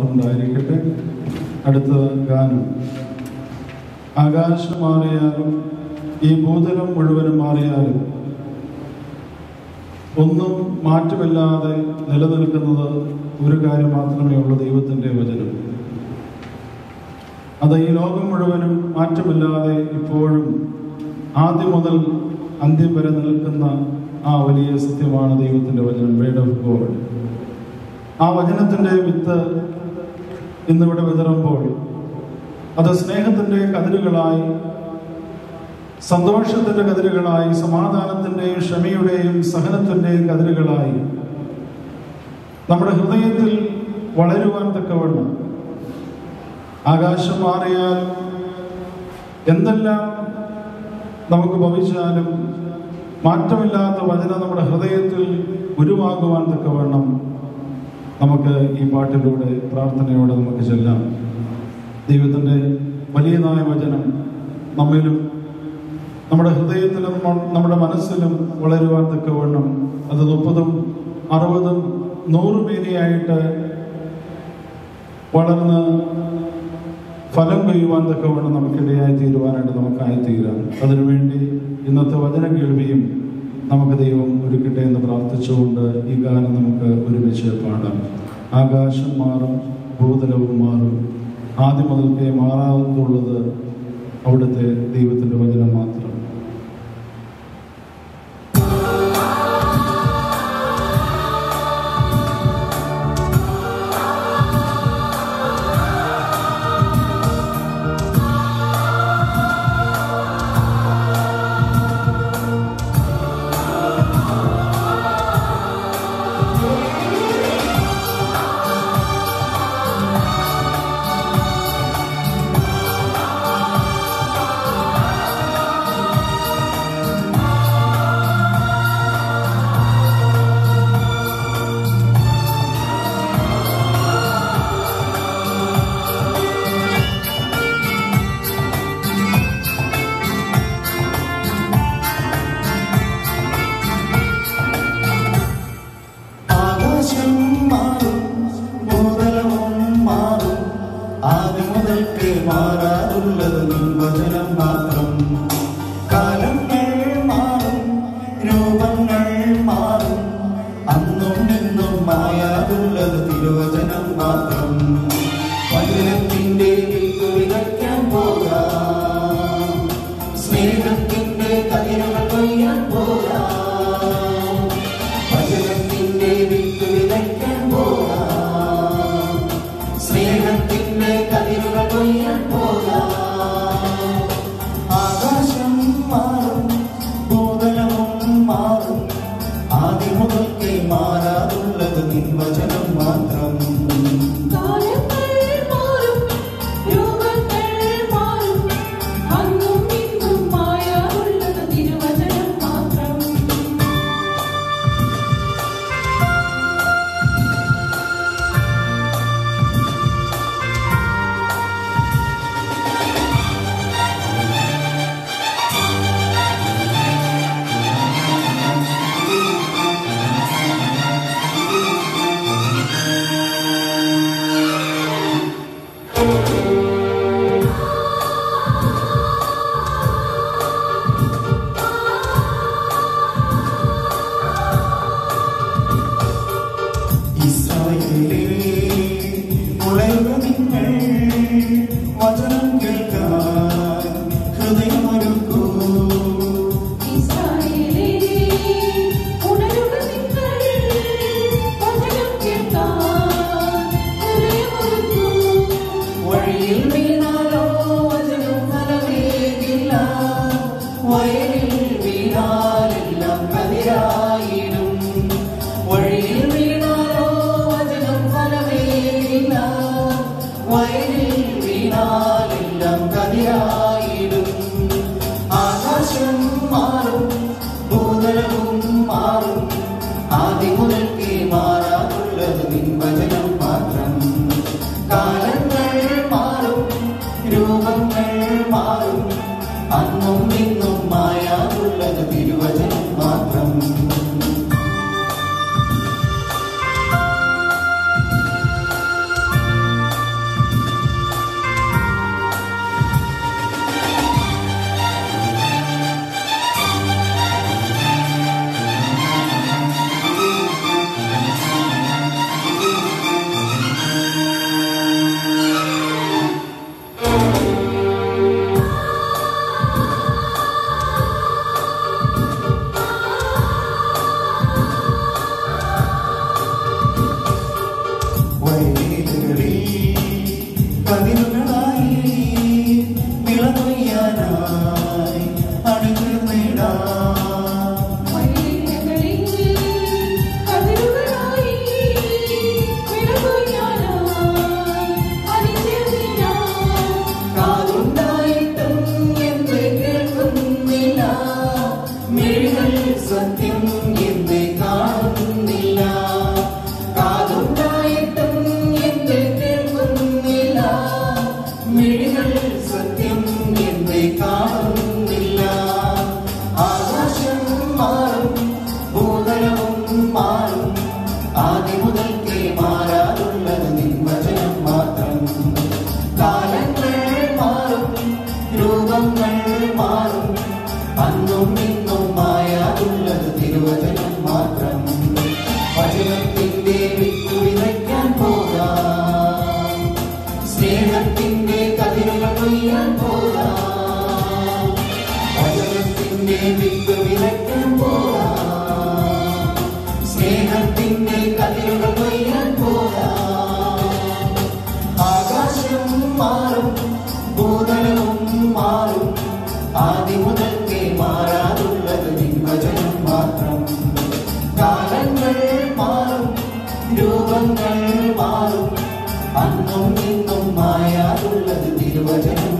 മാത്രം ഉണ്ടായിരിക്കട്ടെ അടുത്ത ഗാനം ആകാശം മാറിയാലും ഈ ഭൂതലം മുഴുവനും മാറിയാലും ഒന്നും മാറ്റമില്ലാതെ നിലനിൽക്കുന്നത് ഒരു കാര്യം മാത്രമേ ഉള്ളൂ ദൈവത്തിൻ്റെ വചനം അത് ഈ ലോകം മുഴുവനും മാറ്റമില്ലാതെ ഇപ്പോഴും ആദ്യം മുതൽ അന്ത്യം വരെ നിൽക്കുന്ന ആ വലിയ സത്യമാണ് ദൈവത്തിൻ്റെ വചനം വേഡ് ഓഫ് ഗോഡ് ആ വചനത്തിൻ്റെ വിത്ത് ഇന്നിവിടെ വിതറുമ്പോൾ അത് സ്നേഹത്തിൻ്റെ കതിരുകളായി സന്തോഷത്തിന്റെ കതിരുകളായി സമാധാനത്തിന്റെയും ക്ഷമയുടെയും സഹനത്തിന്റെയും കതിരുകളായി നമ്മുടെ ഹൃദയത്തിൽ വളരുവാൻ തക്കവണ്ണം ആകാശം മാറിയാൽ എന്തെല്ലാം നമുക്ക് ഭവിച്ചാലും മാറ്റമില്ലാത്ത വചനം നമ്മുടെ ഹൃദയത്തിൽ ഉരുവാകുവാൻ തക്കവണ്ണം നമുക്ക് ഈ പാട്ടിലൂടെ പ്രാർത്ഥനയോടെ നമുക്ക് ചെല്ലാം ദൈവത്തിൻ്റെ വലിയതായ വചനം നമ്മിലും നമ്മുടെ ഹൃദയത്തിലും മ- നമ്മുടെ മനസ്സിലും വളരുവാൻ തക്കവണ്ണം അത് മുപ്പതും അറുപതും നൂറും മേനിയായിട്ട് വളർന്ന് ഫലം കൊയ്യുവാൻ തക്കവണ്ണം നമുക്കിടയായി തീരുവാനായിട്ട് നമുക്കായി തീരാം അതിനുവേണ്ടി ഇന്നത്തെ വചന കേൾവിയും നമുക്ക് ദൈവം ഒരുക്കട്ടെ എന്ന് പ്രാർത്ഥിച്ചുകൊണ്ട് ഈ ഗാനം നമുക്ക് ഒരുമിച്ച് പാടാം ആകാശം മാറും ഭൂതലവും മാറും ആദ്യം മുതൽക്കേ മാറാത്തുള്ളത് അവിടുത്തെ ദൈവത്തിന്റെ വചനം മാത്രം ആകാശം മാറും ഭൂതലവും മാറും ആദ്യം മുതൽക്ക് മാറാതുള്ളത് നിർവചനം മാത്രം കാലങ്ങൾ മാറും രൂപങ്ങൾ മാറും അന്നും ഇന്നും മായാതുള്ളത് തിരുവചനം മാത്രം വചനത്തിന്റെ വിത്ത് വിതയ്ക്കാൻ പോകാം സ്നേഹത്തിന്റെ കതിരുകൾ കൊയ്യാൻ പോകാം വചനത്തിന്റെ വിത്ത് വിതയ്ക്കാൻ പോകാം സ്നേഹത്തിന്റെ കതിരുകൾ കൊയ്യാൻ പോകാം ആകാശം മാറും ഭൂതലവും മാറും ആദ്യം മുതൽക്കേ മാറാതുള്ളത് നിർവചനം മാത്രം കാലങ്ങൾ മാറും രൂപങ്ങൾ മാറും അന്നും ഇന്നും മായാറുള്ളത് തിരുവചനം മാത്രം ഇസ്രായേലേ, ഉണരുക നിങ്ങൾ, വചനം കേൾക്കാൻ ഹൃദയമൊരുക്കൂ. ഇസ്രായേലേ ഉണരുക നിങ്ങൾ വചനം കേൾക്കാൻ ഹൃദയമൊരുക്കൂ വഴിയിൽ വീണാലോ വചനം ഫലമേകില്ല. വയലിൽ വീണാലെല്ലാം കതിരായിടും. വഴിയിൽ വീണാലോ വചനം ഫലമേകില്ല. വയലിൽ വീണാലെല്ലാം കതിരായിടും ആകാശം മാറും ഭൂതലവും മാറും ആദ്യം മുതൽക്കേ മാറാതുള്ളത് നിൻവചനം മാത്രം കാലങ്ങൾ മാറും രൂപങ്ങൾ മാറും അന്നും ഇന്നും മായാതുള്ളത് തിരുവചനം മാത്രം ും ആദ്യം മുതൽക്കേ മാറാതുള്ളത് നിൻവചനം മാത്രം കാലങ്ങൾ മാറും രൂപങ്ങൾ മാറും അന്നും ഇന്നും മായാതുള്ളത് തിരുവചനം